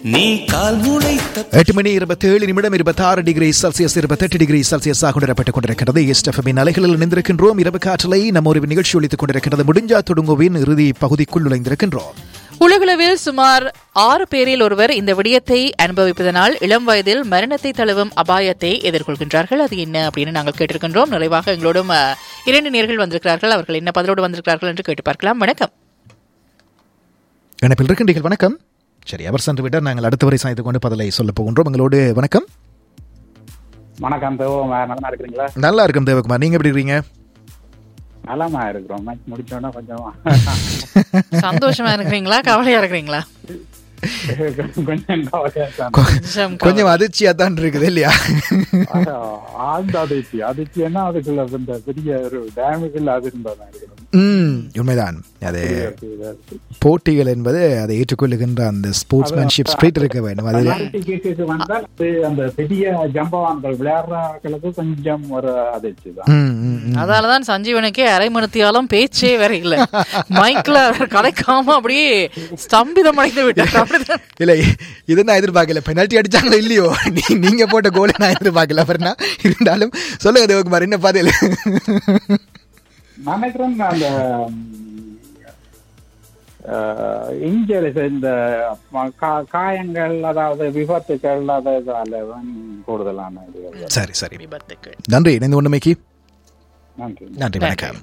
நீ கால் முளைத்த எட்டு மணி இருபத்தி ஏழு நிமிடம் இருபத்தி ஆறு டிகிரி செல்சியஸ் இருபத்தெட்டு டிகிரி செல்சியஸாக கொண்டிருப்பட்டுக் கொண்டிருக்கிறது எஸ்டஃபமின் அலைகளில் இணைந்திருக்கின்றோம் இரவு காற்றலை நம்ம ஒரு நிகழ்ச்சி ஒழித்துக் கொண்டிருக்கிறது முடிஞ்சா தொடங்குவின் இறுதி பகுதிக்குள் நுழைந்திருக்கின்றோம் உலகளவில் சுமார் ஆறு பேரில் ஒருவர் இந்த விடயத்தை அனுபவிப்பதனால் இளம் வயதில் மரணத்தை தழுவும் அபாயத்தை எதிர்கொள்கின்றார்கள் அது என்ன அப்படின்னு நாங்கள் கேட்டிருக்கின்றோம் நிறைவாக எங்களோடும் அஹ், இரண்டு நேர்கள் வந்திருக்கிறார்கள் அவர்கள் என்ன பதிலோடு வந்திருக்கிறார்கள் என்று கேட்டு பார்க்கலாம் வணக்கம் இணைப்பில் இருக்கின்றீர்கள் வணக்கம் சரி அவர் சென்று விட்டார் நாங்கள் அடுத்த வரை சாய்த்து கொண்டு பதிலை சொல்ல போகின்றோம் எங்களோடு வணக்கம் வணக்கம் தேவமா நல்லா இருக்கிறீங்களா நல்லா இருக்கும் தேவகுமார் நீங்க எப்படி இருக்கீங்க நலமா இருக்கிறோம் மேட்ச் முடிச்சோன்னா கொஞ்சம் சந்தோஷமா இருக்கிறீங்களா கவலையா இருக்கிறீங்களா கொஞ்சம் கவலையா தான். கொஞ்சம் கவலை. கொஞ்சம் அதிர்ச்சியா தான் இருக்குது இல்லையா ஆனா, ஆழ்ந்த அதிர்ச்சி அதிர்ச்சின்னா அதுக்குள்ள இந்த பெரிய ஒரு டேமுக்குள்ள அது இருந்தாதான் இருக்கிறோம் ம் உண்மைதான் அது போட்டிகள் என்பது அதை ஏற்றுக்கொள்ளுகின்ற அந்த ஸ்போர்ட்ஸ்மேன்ஷிப் ஸ்பிரிட் இருக்க வேண்டும் அது பெனால்டி கேக்குக்கு வந்தால் அது அந்த பெரிய ஜம்பவான்கள் விளையாடுறவங்களுக்கு கொஞ்சம் ஒரு அதிர்ச்சி தான் ம், ம், ம். அதனாலதான் சஞ்சீவனுக்கே அரை மணித்தியாலும் பேச்சே வேற இல்ல மைக்ல அவர் கலைக்காம அப்படியே ஸ்தம்பிதம் அடைந்து விட்டார் அப்படிதான். இல்ல இது நான் எதிர்பார்க்கல பெனால்டி அடிச்சாங்களோ இல்லையோ நீ- நீங்க போட்ட கோலை நான் எதிர்பார்க்கல அப்புறம் இருந்தாலும் சொல்லுங்க தேவகுமார் என்ன பதில் நான் நினைக்கிறேன் அந்த இன்ஜரிஸ் இந்த ம- கா- காயங்கள் அதாவது விபத்துக்கள் அதால கூடுதலான இது சரி சரி விபத்துக்கள் நன்றி இணைந்து கொண்டமைக்கு நன்றி நன்றி வணக்கம்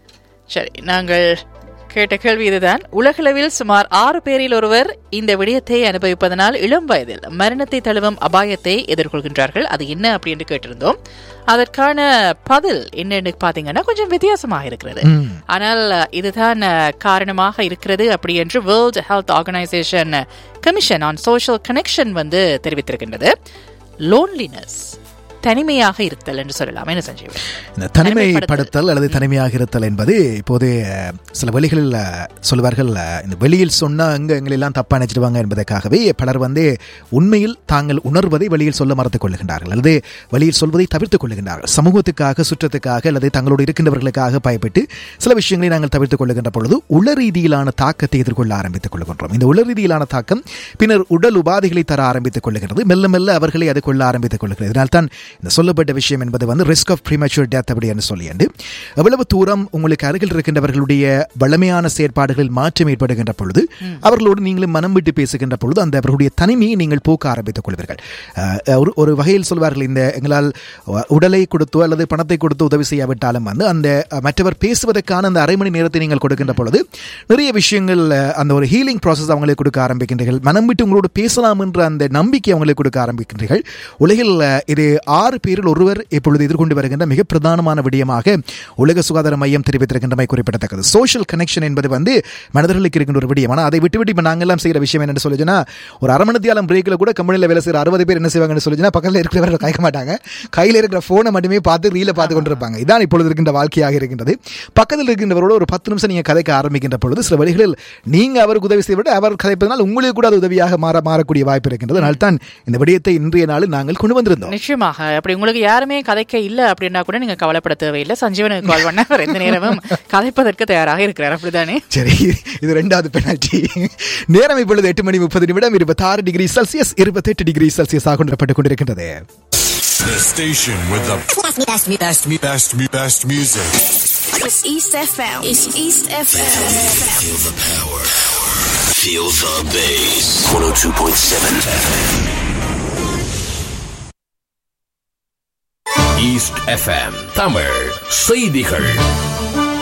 சரி நாங்கள் கேட்ட கேள்வி இதுதான் உலகளவில் சுமார் ஆறு பேரில் ஒருவர் இந்த விடயத்தை அனுபவிப்பதனால் இளம் வயதில் மரணத்தை தழுவும் அபாயத்தை எதிர்கொள்கின்றார்கள் அது என்ன அப்படின்னு கேட்டிருந்தோம் அதற்கான பதில் என்னன்னு பாத்தீங்கன்னா கொஞ்சம் வித்தியாசமாக இருக்கிறது ம். ஆனால் இதுதான் அஹ், காரணமாக இருக்கிறது அப்படி என்று World Health Organization commission on social connection வந்து தெரிவித்திருக்கின்றது லோன்லினஸ் தனிமையாக இருத்தல் என்று சொல்லலாம் என்ன சஞ்சீவன் இந்த தனிமைப்படுத்தல் அல்லது தனிமையாக இருத்தல் என்பது இப்போது அஹ், சில வெளிகளில் அஹ், சொல்லுவார்கள் அஹ், இந்த வெளியில் சொன்னா அங்க எங்களெல்லாம் தப்பா நினைச்சிடுவாங்க என்பதற்காகவே பலர் வந்து உண்மையில் தாங்கள் உணர்வதை வெளியில் சொல்ல மறத்துக் கொள்ளுகின்றார்கள் அல்லது வெளியில் சொல்வதை தவிர்த்துக் கொள்ளுகின்றார்கள் சமூகத்துக்காக சுற்றத்துக்காக அல்லது தங்களோடு இருக்கின்றவர்களுக்காக பயப்பட்டு சில விஷயங்களை நாங்கள் தவிர்த்துக் கொள்ளுகின்ற பொழுது உள ரீதியிலான தாக்கத்தை எதிர்கொள்ள ஆரம்பித்துக் கொள்கின்றோம் இந்த உள ரீதியிலான தாக்கம் பின்னர் உடல் உபாதைகளை தர ஆரம்பித்துக் கொள்ளுகிறது மெல்ல மெல்ல அவர்களை அது கொள்ள ஆரம்பித்துக் கொள்கிறது இதனால் தான் இந்த சொல்லப்பட்ட விஷயம் என்பது வந்து ரிஸ்க் ஆஃப் ப்ரீமேச்சூர் டெத் அப்படி என்று சொல்லியண்டு எவ்வளவு தூரம் உங்களுக்கு அருகில் இருக்கின்றவர்களுடைய வளமையான செயற்பாடுகளில் மாற்றம் ஏற்படுகின்ற பொழுது அவர்களோடு நீங்களும் மனம் விட்டு பேசுகின்ற பொழுது அந்த அவர்களுடைய தனிமையை நீங்கள் போக்க ஆரம்பித்துக் கொள்வீர்கள் அஹ், ஒரு ஒரு வகையில் சொல்வார்கள் இந்த எங்களால் அஹ், உடலை கொடுத்தோ அல்லது பணத்தை கொடுத்து உதவி செய்யாவிட்டாலும் வந்து அந்த அஹ், மற்றவர் பேசுவதற்கான அந்த அரை மணி நேரத்தை நீங்கள் கொடுக்கின்ற பொழுது நிறைய விஷயங்கள் அஹ், அந்த ஒரு ஹீலிங் ப்ராசஸ் அவங்களுக்கு கொடுக்க ஆரம்பிக்கின்றீர்கள் மனம் விட்டு உங்களோடு பேசலாம் என்ற அந்த நம்பிக்கை அவங்களுக்கு கொடுக்க ஆரம்பிக்கின்றீர்கள் உலகில் அஹ், இது ஆறு பேரில் ஒருவர் இப்பொழுது எதிர்கொண்டு வருகின்ற மிக பிரதானமான விடயமாக உலக சுகாதார மையம் தெரிவித்திருக்கின்றமை குறிப்பிடத்தக்கது சோஷியல் கனெக்ஷன் என்பது வந்து மனிதர்களுக்கு இருக்கின்ற ஒரு விடயம் ஆனால் அதை விட்டு விட்டு இப்போ நாங்கெல்லாம் செய்கிற விஷயம் என்னன்னு சொல்லுச்சுன்னா ஒரு அரை மணி தியாலம் பிரேக்கில் கூட கம்பெனியில் வேலை செய்கிற அறுபது பேர் என்ன செய்வாங்கன்னு சொல்லுச்சுன்னா பக்கத்தில் இருக்கிறவர்கள் கேட்க மாட்டாங்க கையில் இருக்கிற ஃபோனை மட்டுமே பார்த்து ரீலை பார்த்து கொண்டிருப்பாங்க இதான் இப்பொழுது இருக்கின்ற வாழ்க்கையாக இருக்கின்றது பக்கத்தில் இருக்கின்றவரோட ஒரு பத்து நிமிஷம் நீங்கள் கதைக்க ஆரம்பிக்கின்ற பொழுது சில வழிகளில் நீங்கள் அவருக்கு உதவி செய்வதை அவர் கதைப்பதனால் உங்களுக்கு கூட அது உதவியாக மாற மாறக்கூடிய வாய்ப்பு இருக்கின்றது அதனால் தான் இந்த விடயத்தை இன்றைய நாளில் நாங்கள் கொண்டு வந்திருந்தோம் நிச்சயமாக அப்படி உங்களுக்கு யாருமே கதைக்க இல்ல அப்படின்னா கூட நீங்க கவலைப்பட தேவையில்லை சஞ்சீவனுக்கு கால் பண்ண அவர் எந்த நேரமும் கதைப்பதற்கு தயாராக இருக்கிறார் அப்படிதானே சரி இது ரெண்டாவது பெனால்டி நேரம் இப்பொழுது எட்டு மணி முப்பது நிமிடம் இருபத்தாறு டிகிரி செல்சியஸ் இருபத்தெட்டு டிகிரி செல்சியஸ் ஆக கொண்டிருப்பட்டுக் கொண்டிருக்கின்றது The station with the Best, best, best, best, best, best music. It's East FM. It's East FM. Feel the power. Feel the bass. 102.7 East FM Tamil செய்திகள்